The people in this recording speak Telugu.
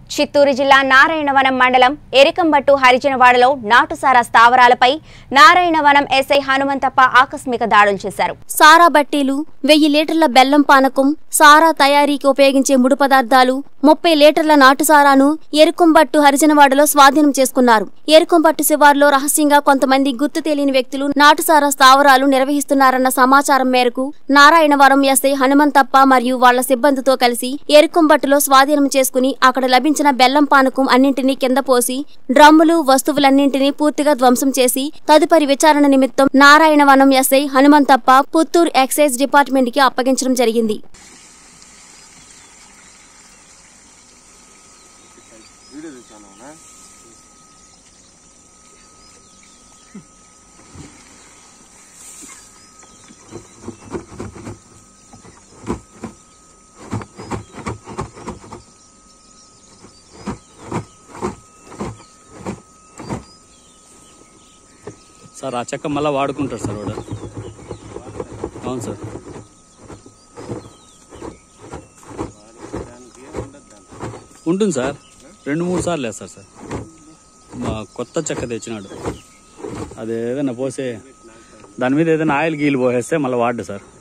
చిత్తూరు జిల్లా నారాయణవనం మండలం ఎరికంబట్టు హరిజనవాడలో నాటుసారా స్థావరాలపై నారాయణవనం ఎస్ఐ హనుమంతప్ప ఆకస్మిక దాడులు చేశారు సారా బట్టీలు వెయ్యి లీటర్ల బెల్లం పానకం సారా తయారీకి ఉపయోగించే ముడి పదార్థాలు ముప్పై లీటర్ల నాటుసారాను ఎరుకుంబట్టు హరిజనవాడలో స్వాధీనం చేసుకున్నారు ఎరుకుంబట్టు శివార్లో రహస్యంగా కొంతమంది గుర్తు తెలియని వ్యక్తులు నాటుసారా స్థావరాలు నిర్వహిస్తున్నారన్న సమాచారం మేరకు నారాయణవరం ఎస్ఐ హనుమంతప్ప మరియు వాళ్ల సిబ్బందితో కలిసి ఎరుకుంబట్టులో స్వాధీనం చేసుకుని అక్కడ లభించిన బెల్లం పానకం అన్నింటినీ కింద పోసి డ్రమ్ములు వస్తువులన్నింటినీ పూర్తిగా ధ్వంసం చేసి తదుపరి విచారణ నిమిత్తం Narayanavanam SI Hanumanthappa Puttur excise department కి అప్పగించడం జరిగింది సార్ ఆ చెక్క మళ్ళీ వాడుకుంటారు సార్ వాడు అవును సార్ ఉంటుంది సార్ రెండు మూడు సార్లు వేస్తారు సార్ మా కొత్త చెక్క తెచ్చినాడు అది ఏదైనా పోసే దాని మీద ఏదైనా ఆయిల్ గీలు పోసేస్తే మళ్ళీ వాడు సార్